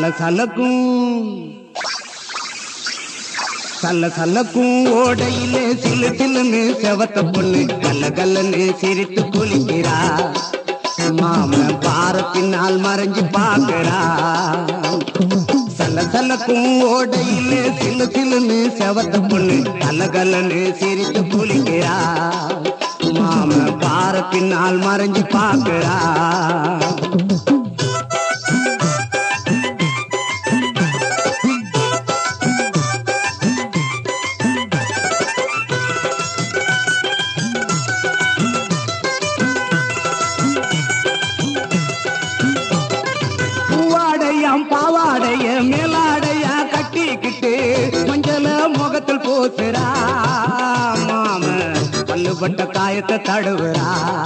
சல்ல சலக்கும் சல்ல சல்லக்கும் ஓடையிலே சிலு சிலுன்னு செவத்த பொண்ணு கல்ல கல்லன்னு சிரித்து குளிக்கிறா மாம பார பின்னால் மறைஞ்சு பாக்குறா சல்ல சல்லக்கும் ஓடையிலே சிலு சிலுன்னு செவத்த பொண்ணு கல்ல கல்லன்னு சிரித்து குளிக்கிறா மாம பார பின்னால் மறைஞ்சு பாக்குறா பூவாடையாம் பாவாடைய மேலாடையா கட்டிக்கிட்டு மஞ்சள முகத்தில் போசுறா மாம பல்லுபட்ட காயத்தை தடுவுறா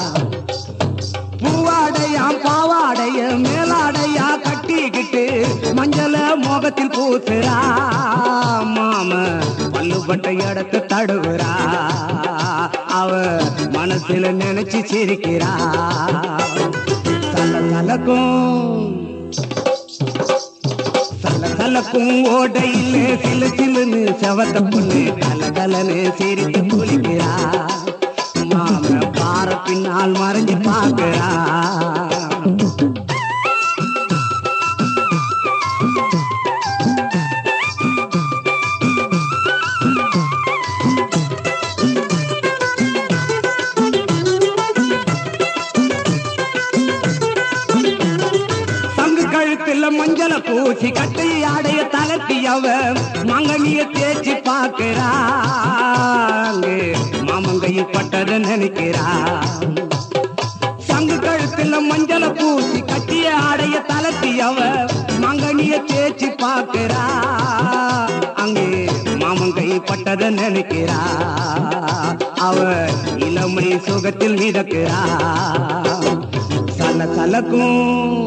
பூவாடையாம் பாவாடைய மேலாடையா கட்டிக்கிட்டு மஞ்சள முகத்தில் பூசுறா மாம பல்லுபட்ட இடத்தை தடுவுறா அவ மனசுல நினைச்சு சிரிக்கிறா தல தலக்கும் சல சலக்கும் ஓடையிலே சிலு சிலுன்னு செவத்த பொண்ணு கல கலன்னு சிரித்து குளிக்கிறா மாம பார பின்னால் மறைஞ்சு பார்க்கிறா தங்கு கழுத்துல மஞ்சள பூசி கட்டி ஆடைய தளர்த்தி அவ மங்கனிய தேய்ச்சி பார்க்கிறா அங்கே மாமங்கையில் பட்டதை நினைக்கிறா சங்கு கழுத்துல மஞ்சள பூசி கட்டிய ஆடைய தளர்த்தி அவ மங்கனிய தேய்ச்சி பார்க்கிறா அங்கே மாமங்கை பட்டதை நினைக்கிறா அவ இளமை சுகத்தில் மிதக்கிறா சல சலக்கும்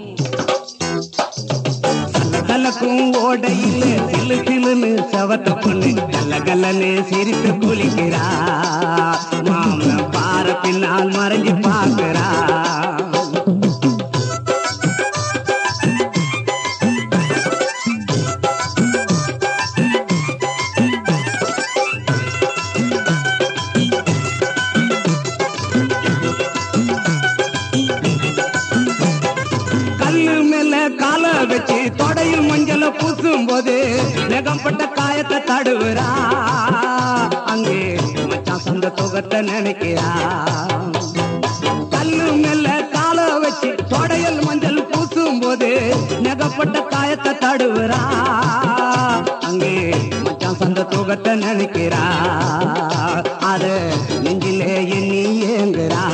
சல சலக்கும் ஓடையிலே சிலு சிலுன்னு செவத்த பொண்ணு கல்ல கல்லன்னு சிரித்து குளிக்கிறா மாம பார பின்னால் மறைஞ்சு பார்க்கிறா கல்லு மேல கால வச்சு தொடையில் மஞ்சள பூசும் போது நெகம்பட்ட காயத்தை தடுவுறா அங்கே மச்சான் சொந்த துகத்தை நினைக்கிறா கல்லு மேல கால வச்சு தொடையில் மஞ்சள் பூசும் போது நெகப்பட்ட காயத்தை தடுவுறா அங்கே மச்சான் சொந்த துகத்தை நினைக்கிறா அத நெஞ்சிலே எண்ணி ஏங்குறா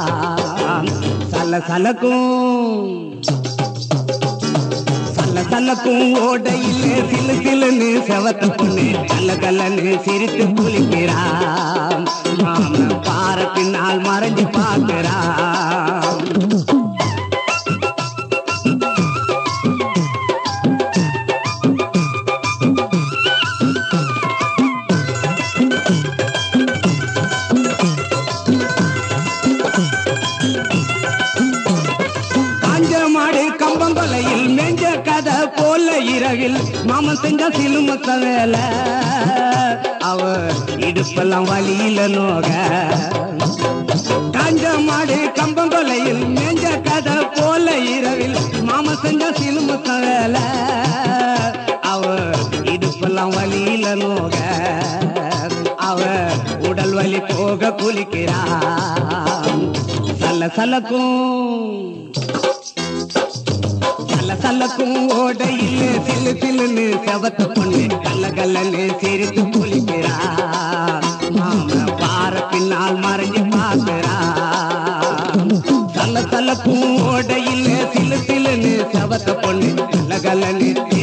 சல சலக்கும் சல்ல சல்லக்கும் ஓடையிலே சிலு சிலுன்னு செவத்த பொண்ணு கல்ல கல்லன்னு சிரித்து குளிக்கிறா மாம பார பின்னால் மறைஞ்சு பார்க்கிறா காஞ்ச மாடு கம்பங்கொலையில் மேஞ்ச கதை போல இரவில் மாமன் செஞ்ச சிலுமத்த வேலை அவ இடுப்பெல்லாம் வழியில நோக காஞ்ச மாடு கம்பங்கொலையில் மேஞ்ச கதை போல இரவில் மாமன் செஞ்ச சிலுமத்த வேலை அவ இடுப்பெல்லாம் வழியில நோக அவ உடல் வலி போக குளிக்கிறா சல சலக்கும் சல்ல சல்லக்கும் ஓடையிலே சிலு சிலுன்னு செவத்த பொண்ணு கல்ல கல்லன்னு சிரித்து குளிக்கிறா மாம பார பின்னால் மறைஞ்சு பார்க்கிறா சல்ல சல்லக்கும் ஓடையிலே சிலு சிலுன்னு செவத்த பொண்ணு கல்ல கல்லன்னு